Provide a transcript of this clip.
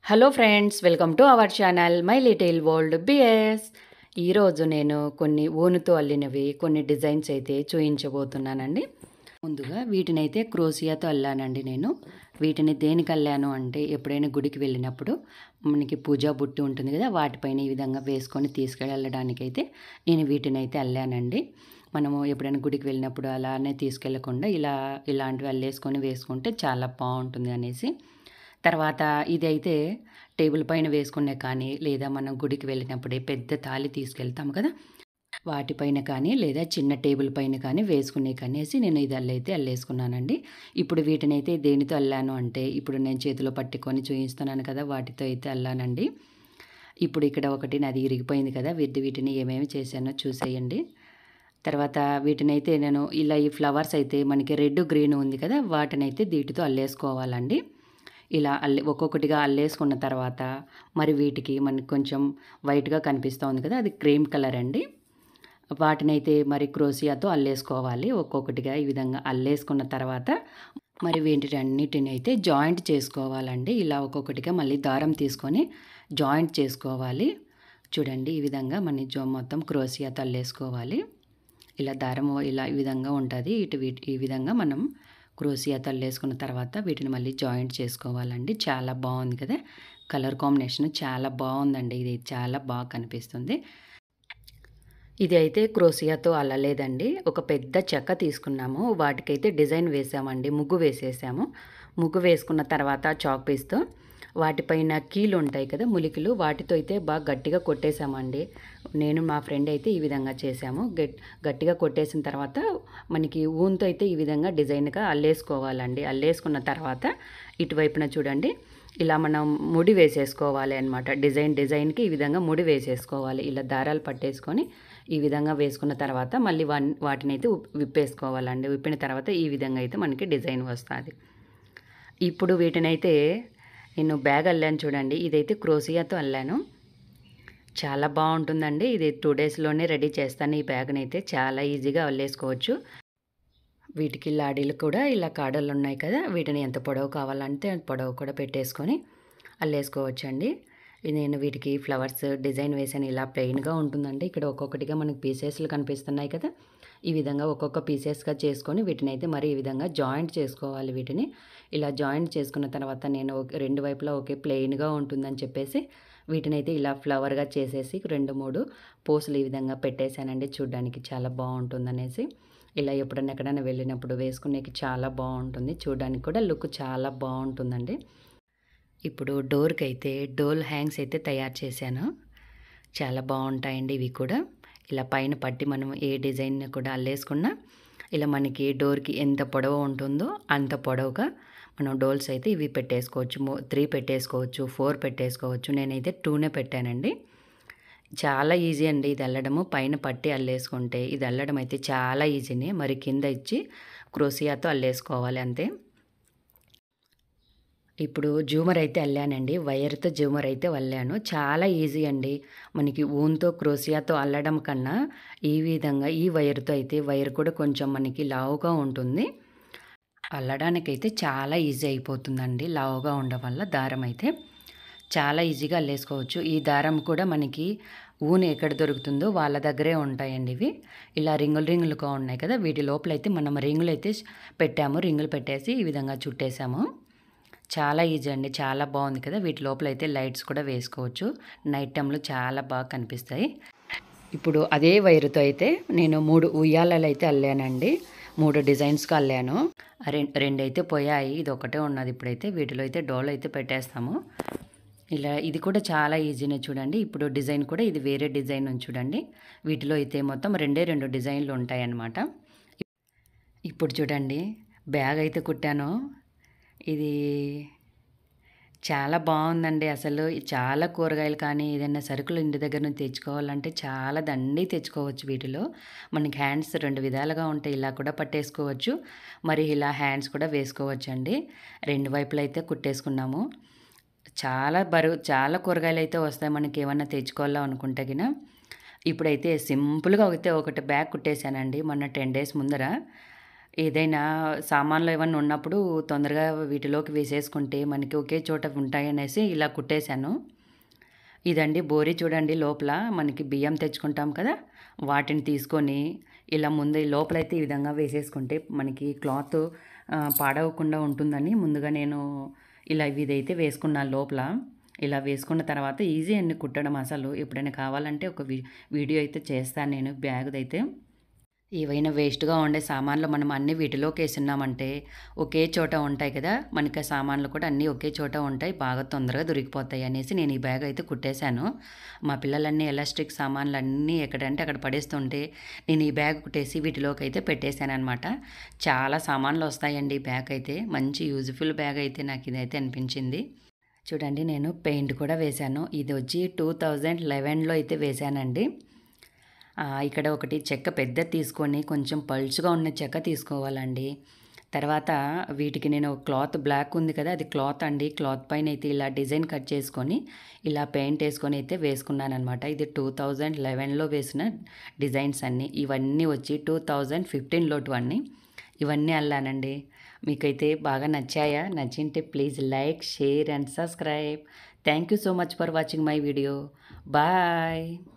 hello friends welcome to our channel my little world B S ఈరోజు నేను కొన్ని ఊనుతో అల్లినవి కొన్ని డిజైన్స్ అయితే చూయించబోతున్నానండి ముందుగా వీటిని అయితే క్రోసియాతో అల్లానండి నేను వీటిని దేనికి అల్లాను అంటే ఎప్పుడైనా గుడికి వెళ్ళినప్పుడు మనకి పూజా బుట్టి ఉంటుంది కదా వాటిపైన ఈ విధంగా వేసుకొని తీసుకెళ్ళడానికైతే నేను వీటిని అయితే అల్లానండి మనము ఎప్పుడైనా గుడికి వెళ్ళినప్పుడు అలానే తీసుకెళ్లకుండా ఇలా ఇలాంటివి అల్లేసుకొని వేసుకుంటే చాలా బాగుంటుంది అనేసి తర్వాత ఇదైతే టేబుల్ పైన వేసుకునే కానీ లేదా మనం గుడికి వెళ్ళినప్పుడే పెద్ద తాళి తీసుకెళ్తాం కదా వాటిపైన కానీ లేదా చిన్న టేబుల్ పైన కానీ వేసుకునే కనేసి నేను ఇది అల్లైతే అల్లేసుకున్నానండి ఇప్పుడు వీటిని అయితే దేనితో అల్లాను అంటే ఇప్పుడు నేను చేతిలో పట్టుకొని చూపిస్తున్నాను కదా వాటితో అయితే అల్లానండి ఇప్పుడు ఇక్కడ ఒకటి నాది ఇరిగిపోయింది కదా వీటి వీటిని ఏమేమి చేశానో చూసేయండి తర్వాత వీటినైతే నేను ఇలా ఈ ఫ్లవర్స్ అయితే మనకి రెడ్ గ్రీన్ ఉంది కదా వాటినైతే దీటితో అల్లేసుకోవాలండి ఇలా అల్లే ఒక్కొక్కటిగా అల్లేసుకున్న తర్వాత మరి వీటికి మనకి కొంచెం వైట్గా కనిపిస్తూ ఉంది కదా అది క్రీమ్ కలర్ అండి వాటినైతే మరి క్రోసియాతో అల్లేసుకోవాలి ఒక్కొక్కటిగా ఈ విధంగా అల్లేసుకున్న తర్వాత మరి వీటినన్నిటిని అయితే జాయింట్ చేసుకోవాలండి ఇలా ఒక్కొక్కటిగా మళ్ళీ దారం తీసుకొని జాయింట్ చేసుకోవాలి చూడండి ఈ విధంగా మన జో మొత్తం క్రోసియాతో అల్లేసుకోవాలి ఇలా దారం ఇలా ఈ విధంగా ఉంటుంది ఇటు వీటి ఈ విధంగా మనం క్రోసియా తల్లేసుకున్న తర్వాత వీటిని మళ్ళీ జాయింట్ చేసుకోవాలండి చాలా బాగుంది కదా కలర్ కాంబినేషన్ చాలా బాగుందండి ఇది చాలా బాగా కనిపిస్తుంది ఇది అయితే క్రోసియాతో అల్లలేదండి ఒక పెద్ద చెక్క తీసుకున్నాము వాటికైతే డిజైన్ వేసామండి ముగ్గు వేసేసాము ముగ్గు వేసుకున్న తర్వాత చాక్ పీస్తో వాటిపైన కీలు ఉంటాయి కదా ములికలు వాటితో అయితే బాగా గట్టిగా కొట్టేశామండి నేను మా ఫ్రెండ్ అయితే ఈ విధంగా చేశాము గట్ గట్టిగా కొట్టేసిన తర్వాత మనకి ఊన్తో అయితే ఈ విధంగా డిజైన్గా అల్లేసుకోవాలండి అల్లేసుకున్న తర్వాత ఇటువైపున చూడండి ఇలా మనం ముడి వేసేసుకోవాలి అనమాట డిజైన్ డిజైన్కి ఈ విధంగా ముడి వేసేసుకోవాలి ఇలా దారాలు పట్టేసుకొని ఈ విధంగా వేసుకున్న తర్వాత మళ్ళీ వన్ వాటిని అయితే విప్పేసుకోవాలండి విప్పిన తర్వాత ఈ విధంగా అయితే మనకి డిజైన్ వస్తుంది ఇప్పుడు వీటినైతే నేను బ్యాగ్ అల్లాను చూడండి ఇదైతే క్రోసియాతో అల్లాను చాలా బాగుంటుందండి ఇది టూ డేస్లోనే రెడీ చేస్తాను ఈ బ్యాగ్ని అయితే చాలా ఈజీగా అల్లేసుకోవచ్చు వీటికి లాడీలు కూడా ఇలా కాడలు ఉన్నాయి కదా వీటిని ఎంత పొడవు కావాలంటే పొడవు కూడా పెట్టేసుకొని అల్లేసుకోవచ్చండి నేను వీటికి ఫ్లవర్స్ డిజైన్ వేసాను ఇలా ప్లెయిన్గా ఉంటుందండి ఇక్కడ ఒక్కొక్కటిగా మనకి పీసెస్లు కనిపిస్తున్నాయి కదా ఈ విధంగా ఒక్కొక్క పీసెస్గా చేసుకొని వీటిని అయితే మరి ఈ విధంగా జాయింట్ చేసుకోవాలి వీటిని ఇలా జాయింట్ చేసుకున్న తర్వాత నేను రెండు వైపులా ఒకే ప్లెయిన్గా ఉంటుందని చెప్పేసి వీటిని అయితే ఇలా ఫ్లవర్గా చేసేసి రెండు మూడు పోసులు ఈ విధంగా పెట్టేశానండి చూడడానికి చాలా బాగుంటుందనేసి ఇలా ఎప్పుడైనా ఎక్కడైనా వెళ్ళినప్పుడు వేసుకునేకి చాలా బాగుంటుంది చూడడానికి కూడా లుక్ చాలా బాగుంటుందండి ఇప్పుడు డోర్కి అయితే డోల్ హ్యాంగ్స్ అయితే తయారు చేశాను చాలా బాగుంటాయండి ఇవి కూడా ఇలా పైన పట్టి మనం ఏ డిజైన్ కూడా అల్లేసుకున్నా ఇలా మనకి డోర్కి ఎంత పొడవు ఉంటుందో అంత పొడవుగా మనం డోల్స్ అయితే ఇవి పెట్టేసుకోవచ్చు త్రీ పెట్టేసుకోవచ్చు ఫోర్ పెట్టేసుకోవచ్చు నేనైతే టూనే పెట్టానండి చాలా ఈజీ అండి ఇది అల్లడము పైన పట్టి అల్లేసుకుంటే ఇది అల్లడం అయితే చాలా ఈజీనే మరి కింద ఇచ్చి క్రోసియాతో అల్లేసుకోవాలి అంతే ఇప్పుడు జూమర్ అయితే అల్లానండి వైర్తో జూమర్ అయితే అల్లాను చాలా ఈజీ అండి మనకి ఊన్తో క్రోసియాతో అల్లడం కన్నా ఈ విధంగా ఈ వైర్తో అయితే వైర్ కూడా కొంచెం మనకి లావుగా ఉంటుంది అల్లడానికైతే చాలా ఈజీ అయిపోతుందండి లావుగా ఉండడం వల్ల దారం అయితే చాలా ఈజీగా అల్లేసుకోవచ్చు ఈ దారం కూడా మనకి ఊను ఎక్కడ దొరుకుతుందో వాళ్ళ దగ్గరే ఉంటాయండి ఇవి ఇలా రింగులు రింగులుగా ఉన్నాయి కదా వీటి లోపల అయితే మనం రింగులు అయితే పెట్టాము రింగులు పెట్టేసి ఈ విధంగా చుట్టేసాము చాలా ఈజీ అండి చాలా బాగుంది కదా వీటి లోపల అయితే లైట్స్ కూడా వేసుకోవచ్చు నైట్ టైంలో చాలా బాగా కనిపిస్తాయి ఇప్పుడు అదే వైరుతో అయితే నేను మూడు ఉయ్యాలలు అయితే అల్లానండి మూడు డిజైన్స్గా అల్లాను రెండు రెండు అయితే పోయాయి ఇది ఒకటే ఉన్నది ఇప్పుడైతే వీటిలో అయితే డోల్ అయితే పెట్టేస్తాము ఇలా ఇది కూడా చాలా ఈజీనే చూడండి ఇప్పుడు డిజైన్ కూడా ఇది వేరే డిజైన్ ఉంది చూడండి వీటిలో అయితే మొత్తం రెండే రెండు డిజైన్లు ఉంటాయన్నమాట ఇప్పుడు చూడండి బ్యాగ్ అయితే కుట్టాను ఇది చాలా బాగుందండి అసలు చాలా కూరగాయలు కానీ ఏదైనా సరుకులు ఇంటి దగ్గర నుంచి తెచ్చుకోవాలంటే చాలా దండి తెచ్చుకోవచ్చు వీటిలో మనకి హ్యాండ్స్ రెండు విధాలుగా ఉంటాయి ఇలా కూడా పట్టేసుకోవచ్చు మరి ఇలా హ్యాండ్స్ కూడా వేసుకోవచ్చు అండి రెండు వైపులు అయితే కుట్టేసుకున్నాము చాలా బరువు చాలా కూరగాయలు అయితే వస్తాయి మనకి ఏమన్నా తెచ్చుకోవాలా అనుకుంటే గిన ఇప్పుడైతే సింపుల్గా అయితే ఒకటి బ్యాగ్ కుట్టేశానండి మొన్న టెన్ డేస్ ముందర ఏదైనా సామాన్లు ఏమన్నా ఉన్నప్పుడు తొందరగా వీటిలోకి వేసేసుకుంటే మనకి ఒకే చోట ఉంటాయనేసి ఇలా కుట్టేశాను ఇదండి బోరి చూడండి లోపల మనకి బియ్యం తెచ్చుకుంటాం కదా వాటిని తీసుకొని ఇలా ముందు ఈ లోపలైతే ఈ విధంగా వేసేసుకుంటే మనకి క్లాత్ ఆ, పాడవకుండా ఉంటుందని ముందుగా నేను ఇలా ఇదైతే వేసుకున్నాను లోపల ఇలా వేసుకున్న తర్వాత ఈజీ అండి కుట్టడం అసలు ఎప్పుడైనా కావాలంటే ఒక వీ- వీడియో అయితే చేస్తాను నేను బ్యాగ్దైతే ఏవైనా వేస్ట్గా ఉండే సామాన్లు మనం అన్ని వీటిలోకి వేసినామంటే ఒకే చోట ఉంటాయి కదా మనకి ఆ సామాన్లు కూడా అన్నీ ఒకే చోట ఉంటాయి బాగా తొందరగా దొరికిపోతాయి అనేసి నేను ఈ బ్యాగ్ అయితే కుట్టేశాను మా పిల్లలన్నీ ఎలాస్టిక్ సామాన్లు అన్నీ ఎక్కడంటే అక్కడ పడేస్తుంటే నేను ఈ బ్యాగ్ కుట్టేసి వీటిలోకి అయితే పెట్టేశాను అనమాట చాలా సామాన్లు వస్తాయండి ఈ బ్యాగ్ అయితే మంచి యూజ్ఫుల్ బ్యాగ్ అయితే నాకు ఇదైతే అనిపించింది చూడండి నేను పెయింట్ కూడా వేశాను ఇది వచ్చి టూ థౌజండ్ లెవెన్లో అయితే వేశానండి ఆ, ఇక్కడ ఒకటి చెక్క పెద్ద తీసుకొని కొంచెం పల్చుగా ఉన్న చెక్క తీసుకోవాలండి తర్వాత వీటికి నేను క్లాత్ బ్లాక్ ఉంది కదా అది క్లాత్ అండి క్లాత్ పైన అయితే ఇలా డిజైన్ కట్ చేసుకొని ఇలా పెయింట్ వేసుకొని అయితే వేసుకున్నాను అనమాట ఇది టూ థౌజండ్ లెవెన్లో వేసిన డిజైన్స్ అన్నీ ఇవన్నీ వచ్చి టూ థౌజండ్ ఫిఫ్టీన్లో అన్నీ ఇవన్నీ అల్లానండి మీకైతే బాగా నచ్చాయా నచ్చింటే please like share and subscribe thank you so much for watching my video bye